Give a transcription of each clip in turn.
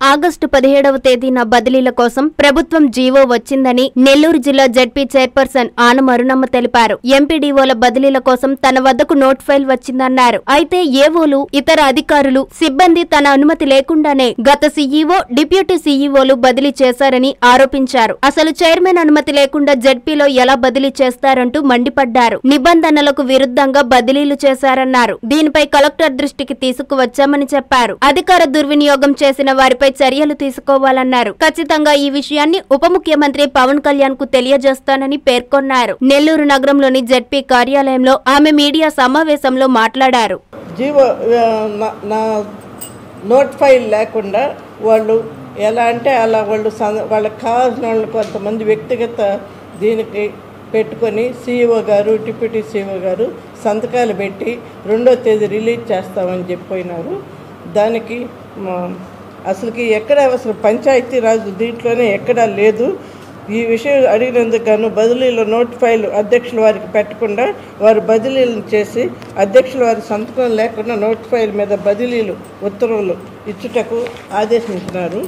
August పదిహేడవ తేదీన బదిలీల కోసం ప్రభుత్వం జీవో వచ్చిందని నెల్లూరు జిల్లా జడ్పీ చైర్పర్సన్ ఆనం అరుణమ్మ తెలిపారు ఎంపీడీఓల బదిలీల కోసం తన వద్దకు నోట్ ఫైల్ వచ్చిందన్నారు అయితే ఏవోలు ఇతర అధికారులు సిబ్బంది తన అనుమతి లేకుండానే గత సీఈఓ డిప్యూటీ సీఈఓలు బదిలీ చేశారని ఆరోపించారు అసలు చైర్మన్ అనుమతి లేకుండా జడ్పీలో ఎలా బదిలీ చేస్తారంటూ మండిపడ్డారు నిబంధనలకు విరుద్ధంగా బదిలీలు చేశారన్నారు దీనిపై కలెక్టర్ దృష్టికి తీసుకువచ్చామని చెప్పారు అధికార దుర్వినియోగం చేసిన వారిపై చర్యలు తీసుకోవాలన్నారు ఖచ్చితంగా ఈ విషయాన్ని ఉప ముఖ్యమంత్రి పవన్ కళ్యాణ్ కు తెలియజేస్తానని పేర్కొన్నారు నెల్లూరు నగరంలోని జడ్పీ కార్యాలయంలో ఆమె మీడియా సమావేశంలో మాట్లాడారు జీవో ఆ, నా- నా నోట్ ఫైల్ లేకుండా వాళ్ళు ఎలా అంటే అలా వాళ్ళు స- వాళ్ళకి కావాల్సిన వాళ్ళు కొంతమంది వ్యక్తిగత దీనికి పెట్టుకొని సీఈఓ గారు డిప్యూటీ సీఈఓ గారు సంతకాలు పెట్టి రెండో తేదీ రిలీజ్ చేస్తామని చెప్పిపోయినారు దానికి మా- అసలుకి ఎక్కడ అసలు పంచాయతీ రాజు దీంట్లోనే ఎక్కడా లేదు ఈ విషయం అడిగినందుకు గాను బదిలీలో నోట్ ఫైల్ అధ్యక్షుల వారికి పెట్టకుండా వారు బదిలీలను చేసి అధ్యక్షుల వారి సంతకం లేకుండా నోట్ ఫైల్ మీద బదిలీలు ఉత్తర్వులు ఇచ్చుటకు ఆదేశించినారు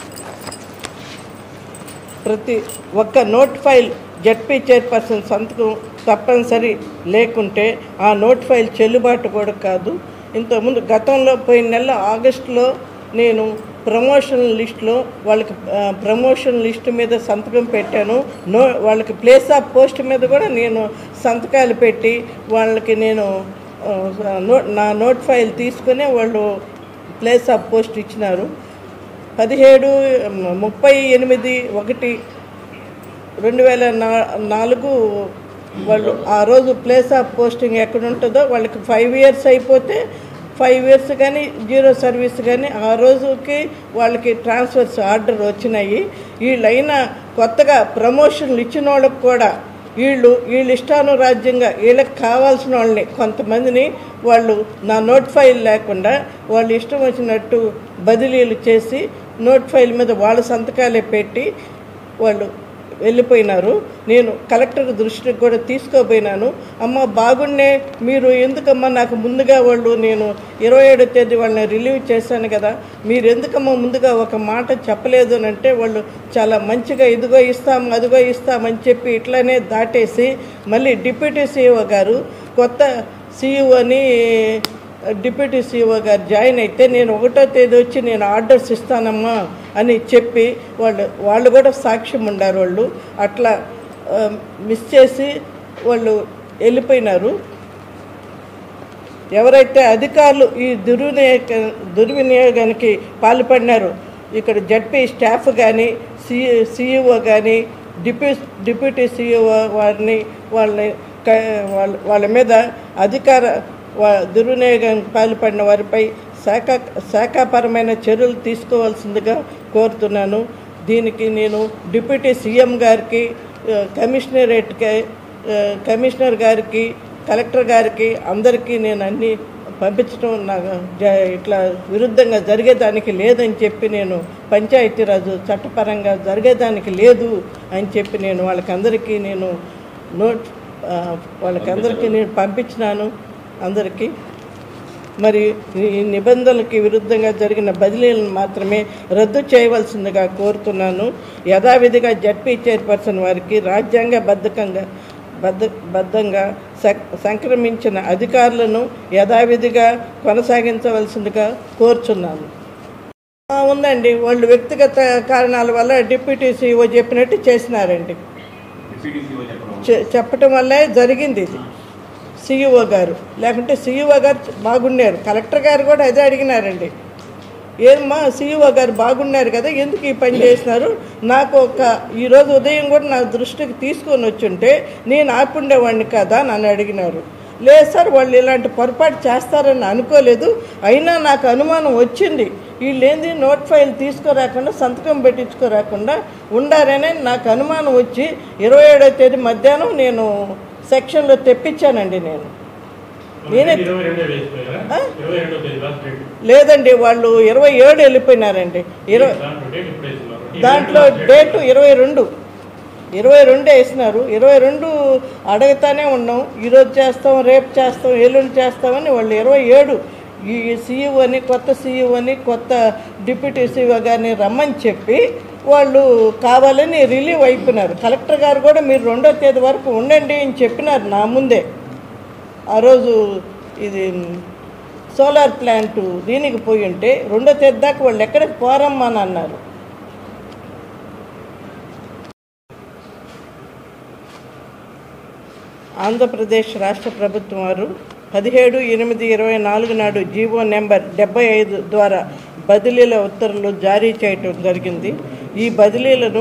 ప్రతి ఒక్క నోట్ ఫైల్ జడ్పీ చైర్పర్సన్ సంతకం తప్పనిసరి లేకుంటే ఆ నోట్ ఫైల్ చెల్లుబాటు కూడా కాదు ఇంతకుముందు గతంలో పోయిన నెల ఆగస్టులో నేను ప్రమోషన్ లిస్ట్లో వాళ్ళకి ఆ, ప్రమోషన్ లిస్ట్ మీద సంతకం పెట్టాను నో వాళ్ళకి ప్లేస్ ఆఫ్ పోస్ట్ మీద కూడా నేను సంతకాలు పెట్టి వాళ్ళకి నేను ఆ, నో నా నోట్ ఫైల్ తీసుకుని వాళ్ళు ప్లేస్ ఆఫ్ పోస్ట్ ఇచ్చినారు పదిహేడు ముప్పై ఎనిమిది ఒకటి రెండు వేల నా నాలుగు వాళ్ళు ఆ రోజు ప్లేస్ ఆఫ్ పోస్టింగ్ ఎక్కడ ఉంటుందో వాళ్ళకి ఫైవ్ ఇయర్స్ అయిపోతే ఫైవ్ ఇయర్స్ కానీ జీరో సర్వీస్ కానీ ఆ రోజుకి వాళ్ళకి ట్రాన్స్ఫర్స్ ఆర్డర్ వచ్చినాయి వీళ్ళైనా కొత్తగా ప్రమోషన్లు ఇచ్చిన వాళ్ళకి కూడా వీళ్ళు వీళ్ళు ఇష్టానురాజ్యంగా వీళ్ళకి కావాల్సిన వాళ్ళని కొంతమందిని వాళ్ళు నా నోట్ ఫైల్ లేకుండా వాళ్ళు ఇష్టం వచ్చినట్టు బదిలీలు చేసి నోట్ ఫైల్ మీద వాళ్ళ సంతకాలే పెట్టి వాళ్ళు వెళ్ళిపోయినారు నేను కలెక్టర్ దృష్టికి కూడా తీసుకోపోయినాను అమ్మ బాగున్నే మీరు ఎందుకమ్మా నాకు ముందుగా వాళ్ళు నేను ఇరవై ఏడో తేదీ వాళ్ళని రిలీవ్ చేశాను కదా మీరు ఎందుకమ్మా ముందుగా ఒక మాట చెప్పలేదు అని అంటే వాళ్ళు చాలా మంచిగా ఇదిగో ఇస్తాం అదిగో ఇస్తామని చెప్పి ఇట్లానే దాటేసి మళ్ళీ డిప్యూటీ సీఈఓ గారు కొత్త సీఈఓని డిప్యూటీ సీఈఓ గారు జాయిన్ అయితే నేను ఒకటో తేదీ వచ్చి నేను ఆర్డర్స్ ఇస్తానమ్మా అని చెప్పి వాళ్ళు వాళ్ళు కూడా సాక్ష్యం ఉండారు వాళ్ళు అట్లా ఆ, మిస్ చేసి వాళ్ళు వెళ్ళిపోయినారు ఎవరైతే అధికారులు ఈ దుర్వినియోగ దుర్వినియోగానికి పాల్పడినారో ఇక్కడ జడ్పీ స్టాఫ్ కానీ సి సిఇఓ కానీ డిప్యూ డిప్యూటీ సిఇఓ వారిని వాళ్ళని క- వాళ్ళ వాళ్ళ మీద అధికార వా- దుర్వినియోగానికి పాల్పడిన వారిపై శాఖ శాఖాపరమైన చర్యలు తీసుకోవాల్సిందిగా కోరుతున్నాను దీనికి నేను డిప్యూటీ సీఎం గారికి ఆ, కమిషనరేట్కి ఆ, కమిషనర్ గారికి కలెక్టర్ గారికి అందరికీ నేను అన్ని పంపించడం నాకు జ- ఇట్లా విరుద్ధంగా జరిగేదానికి లేదని చెప్పి నేను పంచాయతీరాజు చట్టపరంగా జరిగేదానికి లేదు అని చెప్పి నేను వాళ్ళకందరికీ నేను నోట్ ఆ, వాళ్ళకందరికీ నేను పంపించినాను అందరికీ మరి ఈ నిబంధనలకి విరుద్ధంగా జరిగిన బదిలీలను మాత్రమే రద్దు చేయవలసిందిగా కోరుతున్నాను యథావిధిగా జడ్పీ చైర్పర్సన్ వారికి రాజ్యాంగ బద్ధకంగా బద్ద బద్ధంగా స- సంక్రమించిన అధికారులను యథావిధిగా కొనసాగించవలసిందిగా కోరుచున్నాను ఆ, ఉందండి వాళ్ళు వ్యక్తిగత కారణాల వల్ల డిప్యూటీ సీఓ చెప్పినట్టు చేసినారండి చె- చెప్పటం వల్లే జరిగింది ఇది సీఈఓ గారు లేకుంటే సీఈఓ గారు బాగున్నారు కలెక్టర్ గారు కూడా అదే అడిగినారండి ఏమ్మా సీఈఓ గారు బాగున్నారు కదా ఎందుకు ఈ పని చేసినారు నాకు ఒక ఈరోజు ఉదయం కూడా నా దృష్టికి తీసుకొని వచ్చుంటే నేను ఆపుండేవాడిని కదా నన్ను అడిగినారు లేదు సార్ వాళ్ళు ఇలాంటి పొరపాటు చేస్తారని అనుకోలేదు అయినా నాకు అనుమానం వచ్చింది వీళ్ళేంది నోట్ ఫైల్ తీసుకురాకుండా సంతకం పెట్టించుకోరాకుండా ఉండారనే నాకు అనుమానం వచ్చి ఇరవై ఏడో తేదీ మధ్యాహ్నం నేను సెక్షన్లో తెప్పించానండి నేను నేనే ఇరవై రెండో వేసిపోయారా ఆ? ఇరవై రెండో తేదీ లాస్ట్ డేట్ లేదండి వాళ్ళు ఇరవై ఏడు వెళ్ళిపోయినారండి ఇరవై దాంట్లో డేట్ ఇప్పుడు వేస్తున్నారు దాంట్లో డేటు ఇరవై రెండు ఇరవై రెండు వేసినారు ఇరవై రెండు అడుగుతానే ఉన్నాం ఈరోజు చేస్తాం రేపు చేస్తాం ఎల్లుండి చేస్తామని వాళ్ళు ఇరవై ఏడు ఈ సీఈఓ అని కొత్త సీఈఓ అని కొత్త డిప్యూటీ సీఈఓ గారిని రమ్మని చెప్పి వాళ్ళు కావాలని రిలీవ్ అయిపోయినారు కలెక్టర్ గారు కూడా మీరు రెండో తేదీ వరకు ఉండండి అని చెప్పినారు నా ముందే ఆ రోజు ఇది సోలార్ ప్లాంట్ దీనికి పోయి ఉంటే రెండో తేదీ దాకా వాళ్ళు ఎక్కడికి పోరమ్మా అని అన్నారు ఆంధ్రప్రదేశ్ రాష్ట్ర ప్రభుత్వం వారు పదిహేడు ఎనిమిది ఇరవై నాలుగు నాడు జీవో నెంబర్ డెబ్బై ఐదు ద్వారా బదిలీల ఉత్తర్వులు జారీ చేయటం జరిగింది ఈ బదిలీలను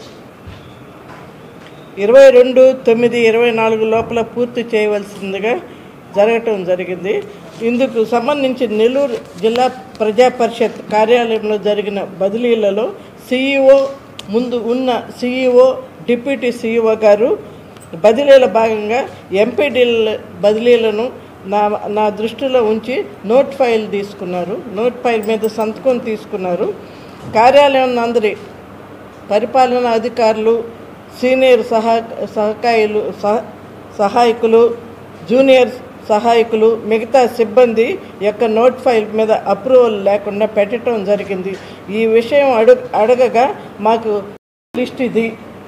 ఇరవై రెండు తొమ్మిది ఇరవై నాలుగు లోపల పూర్తి చేయవలసిందిగా జరగటం జరిగింది ఇందుకు సంబంధించి నెల్లూరు జిల్లా ప్రజా పరిషత్ కార్యాలయంలో జరిగిన బదిలీలలో సిఈఓ ముందు ఉన్న సిఈఓ డిప్యూటీ సిఈఓ గారు బదిలీల భాగంగా ఎంపీడీల బదిలీలను నా నా దృష్టిలో ఉంచి నోట్ ఫైల్ తీసుకున్నారు నోట్ ఫైల్ మీద సంతకం తీసుకున్నారు కార్యాలయం అందరి పరిపాలనా అధికారులు సీనియర్ సహా సహకాయులు సహ- సహాయకులు జూనియర్ సహాయకులు మిగతా సిబ్బంది యొక్క నోట్ ఫైల్ మీద అప్రూవల్ లేకుండా పెట్టడం జరిగింది ఈ విషయం అడుగ అడగగా మాకు లిస్ట్ ఇది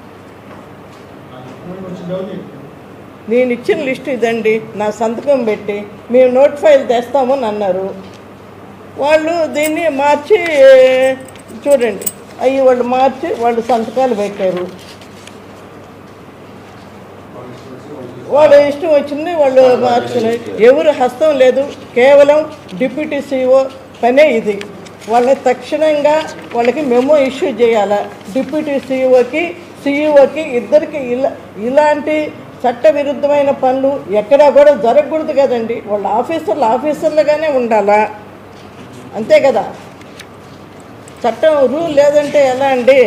నేను ఇచ్చిన లిస్ట్ ఇదండి నా సంతకం పెట్టి మేము నోట్ ఫైల్ తెస్తామని అన్నారు వాళ్ళు దీన్ని మార్చి చూడండి అవి వాళ్ళు మార్చి వాళ్ళు సంతకాలు పెట్టారు వాళ్ళ ఇష్టం వచ్చింది వాళ్ళు మార్చుకున్నారు ఎవరు హస్తం లేదు కేవలం డిప్యూటీ సీఓ పనే ఇది వాళ్ళని తక్షణంగా వాళ్ళకి మెమో ఇష్యూ చేయాలా డిప్యూటీ సీఈఓకి సీఈఓకి ఇద్దరికి ఇలా ఇలాంటి చట్ట విరుద్ధమైన పనులు ఎక్కడా కూడా జరగకూడదు కదండి వాళ్ళ ఆఫీసర్లు ఆఫీసర్లుగానే ఉండాలా అంతే కదా చట్టం రూల్ లేదంటే ఎలా అండి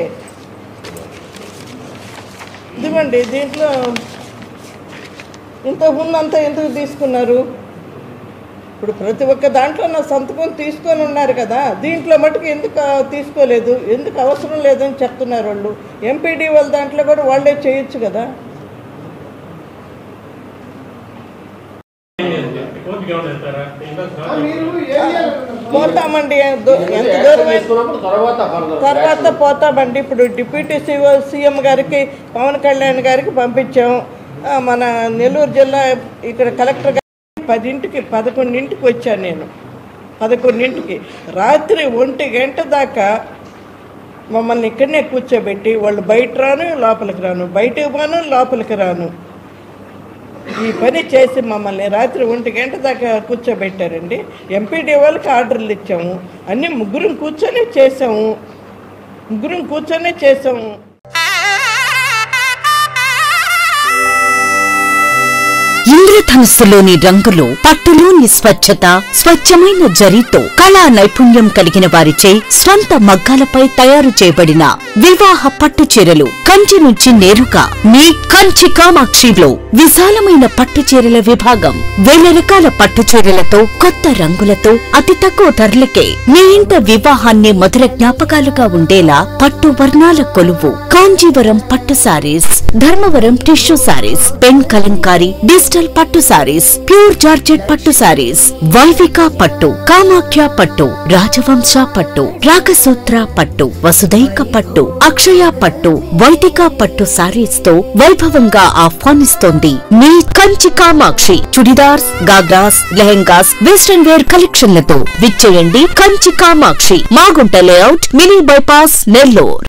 ఇదిగోండి దీంట్లో ఇంతకుముందు అంతా ఎందుకు తీసుకున్నారు ఇప్పుడు ప్రతి ఒక్క దాంట్లో నా సంతకం తీసుకొని ఉన్నారు కదా దీంట్లో మటుకు ఎందుకు ఆ, తీసుకోలేదు ఎందుకు అవసరం లేదని చెప్తున్నారు వాళ్ళు ఎంపీడీ వాళ్ళ దాంట్లో కూడా వాళ్ళే చేయొచ్చు కదా కోర్టుకి ఏమైనా వెళ్తారా ఇంకా పోతామండి దో- ఎంత దూరం తీసుకున్నప్పుడు తర్వాత further తర్వాత action. పోతామండి ఇప్పుడు డిప్యూటీ సీఓ సీఎం గారికి పవన్ కళ్యాణ్ గారికి పంపించాం ఆ, మన నెల్లూరు జిల్లా ఇక్కడ కలెక్టర్ గారికి పదింటికి పదకొండింటికి వచ్చాను నేను పదకొండింటికి రాత్రి ఒంటి గంట దాకా మమ్మల్ని ఇక్కడనే కూర్చోబెట్టి వాళ్ళు బయట రాను లోపలికి రాను బయటకు పోను లోపలికి రాను ఈ పని చేసి మమ్మల్ని రాత్రి ఒంటి గంట దాకా కూర్చోబెట్టారండి ఎంపీడీ వాళ్ళకి ఆర్డర్లు ఇచ్చాము అన్నీ ముగ్గురం కూర్చొని చేసాము ముగ్గురం కూర్చొని చేసాము ఇంద్రధనుస్సులోని రంగులు పట్టులోని స్వచ్ఛత స్వచ్ఛమైన జరీతో కళా నైపుణ్యం కలిగిన వారిచే స్వంత మగ్గాలపై తయారు చేయబడిన వివాహ పట్టు చీరలు కంచి నుంచి నేరుగా మీ కంచి కామాక్షిలో విశాలమైన పట్టు చీరల విభాగం వేల రకాల పట్టు చీరలతో కొత్త రంగులతో అతి తక్కువ ధరలకే మీ ఇంట వివాహాన్ని మధుర జ్ఞాపకాలుగా ఉండేలా పట్టు వర్ణాల కొలువు కాంజీవరం పట్టు saris Dharmavaram tissue saris pen Kalamkari digital పట్టు సారీస్ ప్యూర్ జార్జెట్ పట్టు సారీస్ వైవిక పట్టు కామాఖ్య పట్టు రాజవంశ పట్టు రాగసూత్ర పట్టు వసుదైక పట్టు అక్షయ పట్టు వైదిక పట్టు సారీస్ తో వైభవంగా ఆహ్వానిస్తోంది మీ కంచి కామాక్షి చుడిదార్స్ గాగ్రాస్ లెహెంగాస్ వెస్టర్న్ వేర్ కలెక్షన్లతో విచ్చేయండి Kanchi Kamakshi Magunta layout mini bypass Nellore